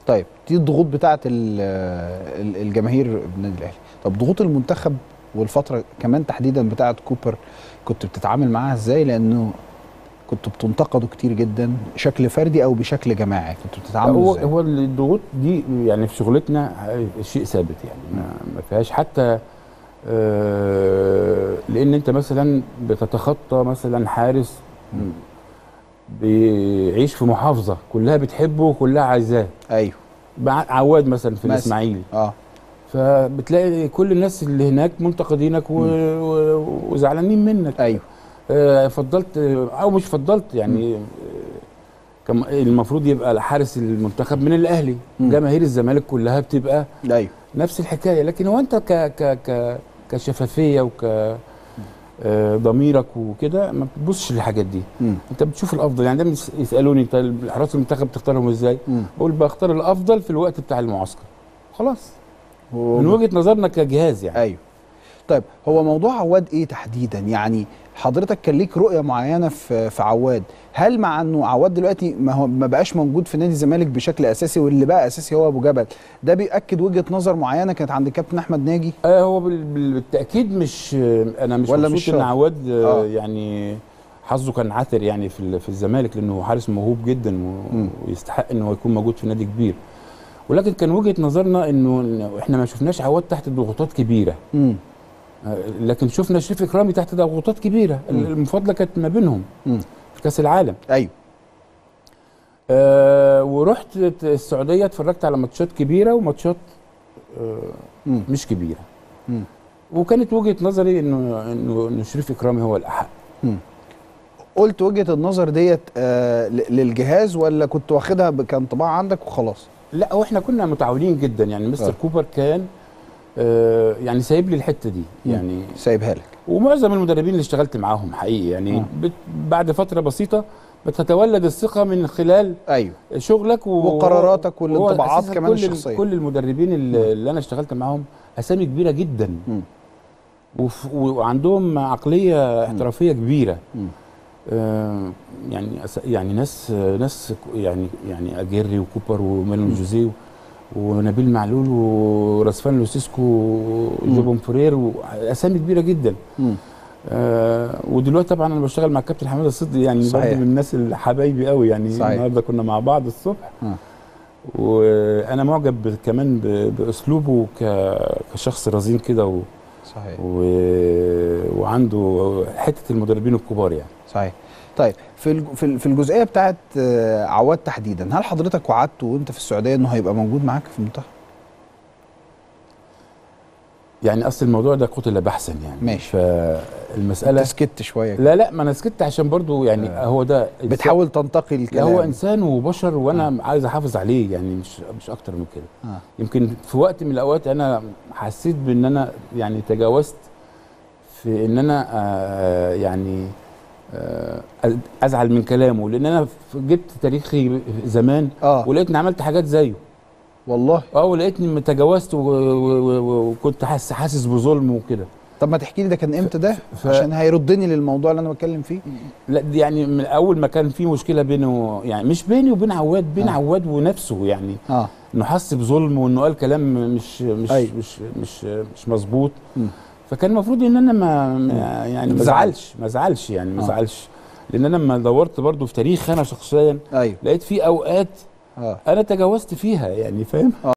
طيب دي الضغوط بتاعه ال- ال- الجماهير النادي الاهلي طب ضغوط المنتخب والفتره كمان تحديدا بتاعه كوبر كنت بتتعامل معاها ازاي لانه كنت بتنتقدوا كتير جدا شكل فردي او بشكل جماعي كنت بتتعاملوا هو ازاي هو الضغوط دي يعني في شغلتنا شيء ثابت يعني ما, ما فيهاش حتى آه، لان انت مثلا بتتخطى مثلا حارس بيعيش في محافظه كلها بتحبه وكلها عايزاه ايوه مع- عواد مثلا في مثلا. الاسماعيلي اه فبتلاقي كل الناس اللي هناك منتقدينك و... و... وزعلانين منك ايوه آه، فضلت او مش فضلت يعني آه، كم المفروض يبقى حارس المنتخب من الاهلي مم. جماهير الزمالك كلها بتبقى ايوه نفس الحكايه لكن هو انت ك ك ك كشفافيه وك آه، ضميرك وكده ما بتبصش للحاجات دي مم. انت بتشوف الافضل يعني دايما يسالوني انت حراس المنتخب بتختارهم ازاي مم. بقول بختار الافضل في الوقت بتاع المعسكر خلاص هو- من وجهه نظرنا كجهاز يعني ايوه طيب هو موضوع عواد ايه تحديدا يعني حضرتك كان ليك رؤيه معينه في في عواد هل مع انه عواد دلوقتي ما هو ما بقاش موجود في نادي الزمالك بشكل اساسي واللي بقى اساسي هو ابو جبل ده بياكد وجهه نظر معينه كانت عند الكابتن احمد ناجي آه هو بال- بال- بالتاكيد مش آه، انا مش ولا مبسوط مش ان شرط؟ عواد آه آه. يعني حظه كان عاثر يعني في ال- في الزمالك لانه حارس موهوب جدا و- مم. ويستحق ان هو يكون موجود في نادي كبير ولكن كان وجهه نظرنا انه إنه احنا ما شفناش عواد تحت ضغوطات كبيره امم آه، لكن شفنا شريف اكرامي تحت ضغوطات كبيره مم. المفاضله كانت ما بينهم مم. في كاس العالم ايوه آه ورحت السعوديه اتفرجت على ماتشات كبيره وماتشات آه مم. مش كبيره مم. وكانت وجهه نظري انه انه انه شريف اكرامي هو الاحق مم. قلت وجهه النظر ديت آه ل- للجهاز ولا كنت واخدها ب- كانطباع عندك وخلاص لا واحنا كنا متعاونين جدا يعني مستر آه. كوبر كان آه يعني سايب لي الحته دي مم. يعني سايبها لك ومعظم المدربين اللي اشتغلت معاهم حقيقي يعني آه. بت بعد فتره بسيطه بتتولد الثقه من خلال ايوه شغلك و... وقراراتك هو والانطباعات أساساً كمان كل الشخصيه كل المدربين اللي, اللي انا اشتغلت معاهم اسامي كبيره جدا مم. وف... وعندهم عقليه احترافيه كبيره مم. آه يعني أس- يعني ناس ناس يعني يعني اجيري وكوبر وميلون جوزيه ونبيل معلول وراسفان لوسيسكو وجوبون فرير واسامي كبيره جدا مم. آه ودلوقتي طبعا انا بشتغل مع الكابتن حماده الصدقي يعني صحيح. برضه من الناس اللي حبايبي قوي يعني صحيح. النهارده كنا مع بعض الصبح آه. وانا معجب ب- كمان ب- باسلوبه ك- كشخص رزين كده و... صحيح و... وعنده حته المدربين الكبار يعني صحيح طيب في الج- في ال- في الجزئيه بتاعت آه، عواد تحديدا هل حضرتك وعدته وانت في السعوديه انه هيبقى موجود معاك في المنتخب يعني اصل الموضوع ده قتل بحثا يعني ماشي. فالمساله انت سكت شويه كده. لا لا ما انا سكت عشان برضو يعني آه. هو ده إنسان- بتحاول تنتقي لا الكلام هو انسان وبشر وانا عايز احافظ عليه يعني مش مش اكتر من كده آه. يمكن في وقت من الاوقات انا حسيت بان انا يعني تجاوزت في ان انا آه يعني آه ازعل من كلامه لان انا ف- جبت تاريخي زمان اه ولقيتني عملت حاجات زيه والله اه ولقيتني تجاوزت و- و- و- وكنت حاسس حاسس بظلم وكده طب ما تحكي لي ده كان امتى ده ف- عشان هيردني للموضوع اللي انا بتكلم فيه لا دي يعني من اول ما كان في مشكله بينه يعني مش بيني وبين عواد بين آه. عواد ونفسه يعني اه انه حس بظلم وانه قال كلام مش مش أيوة. مش مش مش مظبوط مم. فكان المفروض ان انا ما ما- يعني ما تزعلش. ازعلش ما ازعلش يعني ما آه. ازعلش لان انا لما دورت برضو في تاريخ انا شخصيا ايوه لقيت في اوقات اه انا تجاوزت فيها يعني فاهم